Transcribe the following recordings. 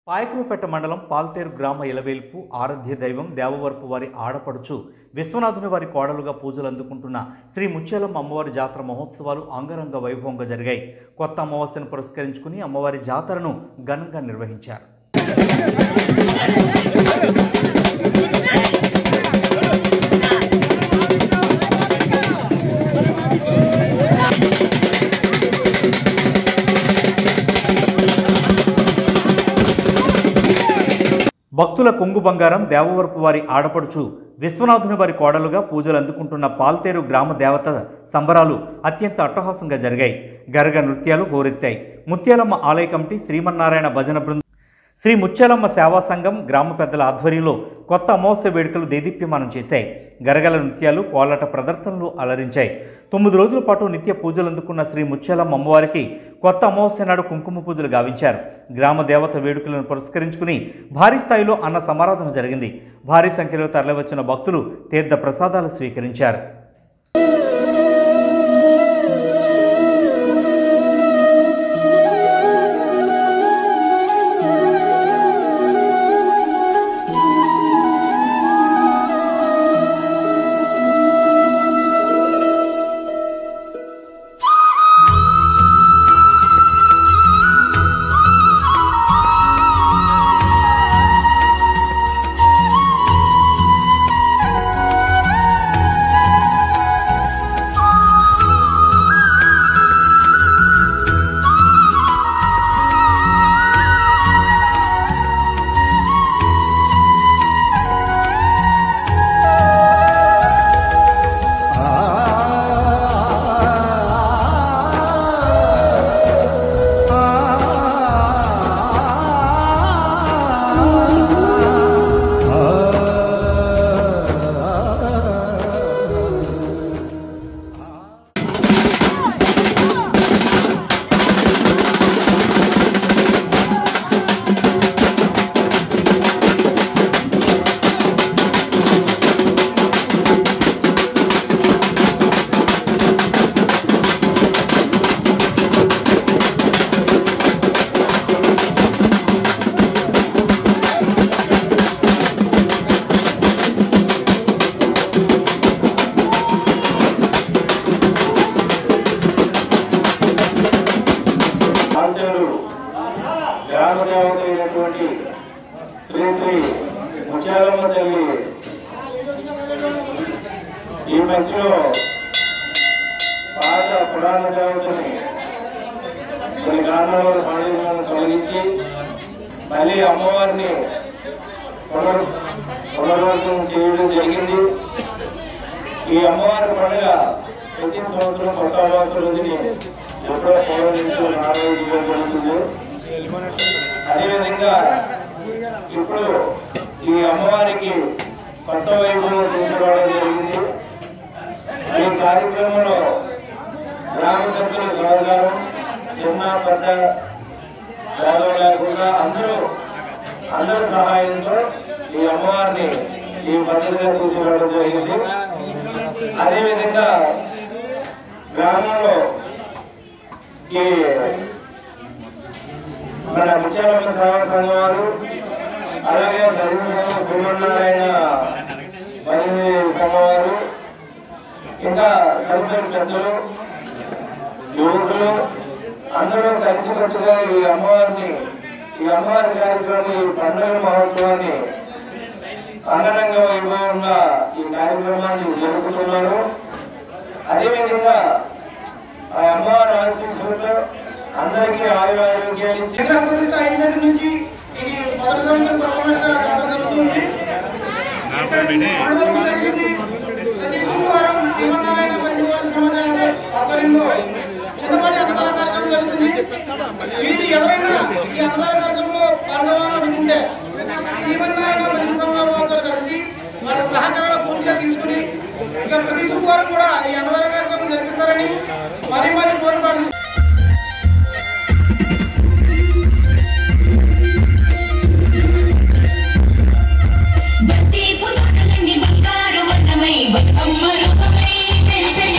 పాయకురుపేట మండలం పాల్తేరు గ్రామ ఇలవేల్పు ఆరాధ్య దైవం దేవవరపు వారి ఆడపడుచు విశ్వనాథుని వారి కోడలుగా పూజలు అందుకుంటున్న శ్రీ ముత్యాలమ్మ అమ్మవారి జాతర మహోత్సవాలు అంగరంగ వైభవంగా జరిగాయి కొత్త అమావాస్యను పురస్కరించుకుని అమ్మవారి జాతరను ఘనంగా నిర్వహించారు భక్తుల కొంగు బంగారం దేవవరపు వారి ఆడపడుచు విశ్వనాథుని వారి కోడలుగా పూజలు అందుకుంటున్న పాల్తేరు గ్రామ దేవత సంబరాలు అత్యంత అట్టహాసంగా జరిగాయి గరగ నృత్యాలు హోరెత్తాయి ముత్యాలమ్మ ఆలయ కమిటీ శ్రీమన్నారాయణ భజన బృందం శ్రీ ముత్యాలమ్మ సేవా సంఘం గ్రామ పెద్దల ఆధ్వర్యంలో కొత్త అమావాస్య వేడుకలు దేదీప్యమానం చేశాయి గరగల నృత్యాలు కోలాట ప్రదర్శనలు అలరించాయి తొమ్మిది రోజుల పాటు నిత్య పూజలు అందుకున్న శ్రీ ముత్యాలమ్మ అమ్మవారికి కొత్త అమావాస్య నాడు కుంకుమ పూజలు గావించారు గ్రామ దేవత వేడుకలను పురస్కరించుకుని భారీ స్థాయిలో అన్న సమారాధన జరిగింది భారీ సంఖ్యలో తరలివచ్చిన భక్తులు తీర్థ ప్రసాదాలు స్వీకరించారు ఆంధ్రుడు గ్రామ దేవత అయినటువంటి శ్రీ శ్రీ ముత్యాలమ్మ తల్లి ఈ మధ్యలో పాత పురాణ దేవతని కొన్ని కారణాల వల్ల పాడైన తొలగించి మళ్ళీ అమ్మవారిని పునర్ పునర్వసం చేయడం జరిగింది ఈ అమ్మవారి పండుగ ప్రతి సంవత్సరం కొత్త అమావాస్య రోజుని ఎప్పుడో పౌర్ణమించులో నారాయణ జరుగుతుంది అదేవిధంగా ఇప్పుడు ఈ అమ్మవారికి కొత్త వైభవం తీసుకురావడం జరిగింది ఈ కార్యక్రమంలో గ్రామ పెద్దల సహకారం చిన్న పెద్ద భేదం లేకుండా అందరూ అందరి సహాయంతో ఈ అమ్మవారిని ఈ పద్ధతిగా తీసుకురావడం జరిగింది అదేవిధంగా గ్రామంలో ఈ మన ముత్యాలమ్మ సేవా సంఘం వారు అలాగే ధర్మసంఘం శ్రీమన్నారాయణ మహిళ సంఘం వారు ఇంకా తదుపరి పెద్దలు యువకులు అందరూ కలిసికట్టుగా ఈ అమ్మవారిని ఈ అమ్మవారి కార్యక్రమం ఈ పండుగ మహోత్సవాన్ని అంగరంగ వైభవంగా ఈ కార్యక్రమాన్ని జరుపుతున్నారు అదేవిధంగా ఆ అమ్మవారి ఆశీస్సులతో అందరికీ ఆయుర ఆరోగ్యాలు ఇచ్చి విగ్రహ ప్రతిష్ట అయిన దగ్గర నుంచి ఇది మొదటి సంవత్సరం పర్వమేశ్వర జాతర జరుగుతుంది ఆడవారికి జరిగింది. ప్రతి శుక్రవారం శ్రీమన్నారాయణ పరివార సమాజం ఆధ్వర్యంలో చిన్నపాటి అన్నదాన కార్యక్రమం జరుగుతుంది వీటి ఎవరైనా ఈ అన్నదాన కార్యక్రమంలో పాల్గొనాలనుకుంటే శ్రీమన్నారాయణ పరివార సమాజం వారితో కలిసి వారి సహకారాలు పూర్తిగా తీసుకుని ఇక ప్రతి శుక్రవారం కూడా ఈ అన్నదాన కార్యక్రమం జరిపిస్తారని మరీ మరీ కోరిపాటు భక్తి పురాణలన్నీ బంగారు వర్ణమై బతుకమ్మ రూపమై తెలిసని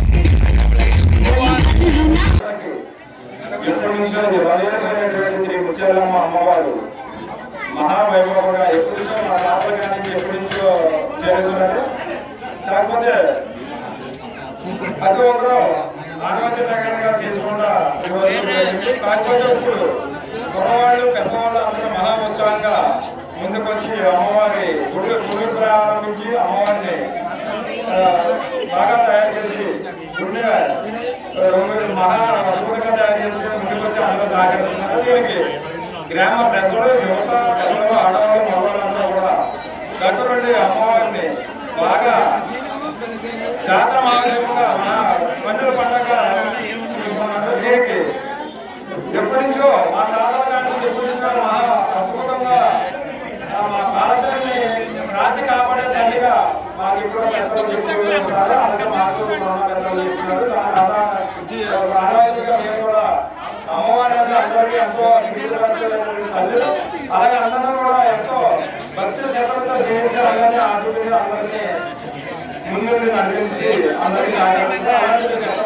ఎప్పటి నుంచో అది వలయమైనటువంటి శ్రీ ముత్యాలమ్మ అమ్మవారు మహావైభవంగా ఎప్పటి నుంచో మా తాతల కాడి నుంచి ఎప్పటి నుంచో చేస్తున్నారు కాకపోతే అది ఒకరు ఆనవంతి నగరంగా చేసుకుంటా ఇవ్వడం జరిగింది. కాకపోతే ఇప్పుడు కుర్రవాళ్ళు పెద్దవాళ్ళు అందరూ మహా ఉత్సాహంగా ముందుకొచ్చి అమ్మవారి గుడి గుడి ప్రారంభించి అమ్మవారిని ఆ, బాగా తయారు చేసి గుడిని ఆ, రెండు మహా అద్భుతంగా తయారు చేసి ముందుకొచ్చి అందరూ సహకరిస్తున్నారు దీనికి గ్రామ ప్రజలు యువత పిల్లలు ఆడవాళ్ళు మగవాళ్ళందరూ కూడా దగ్గరుండి అమ్మవారిని బాగా జాతర మహాదేవుగా పండుగ పండగ చూసుకున్నారు దీనికి ఎప్పటి నుంచో మా తాతల నాటి నుంచి ఎప్పటి నుంచో మహా అద్భుతంగా ఆ, మా భారతాన్ని రాసి కాపాడే తల్లిగా మాకు ఇప్పుడు పెద్దలు చెప్తూ ఉంటారు అలాగే మాకు మా పెద్దలు చెప్తున్నారు దాని అలా ఆనవాయితీగా మేము కూడా అమ్మవారి అంటే అందరికీ ఎంతో ప్రీతికరమైనటువంటి తల్లి అలాగే అందరూ కూడా ఎంతో భక్తి శ్రద్ధలతో జీవించాలని ఆర్థికంగా అందరినీ ముందుండి నడిపించి అందరికీ సహాయం అలాంటి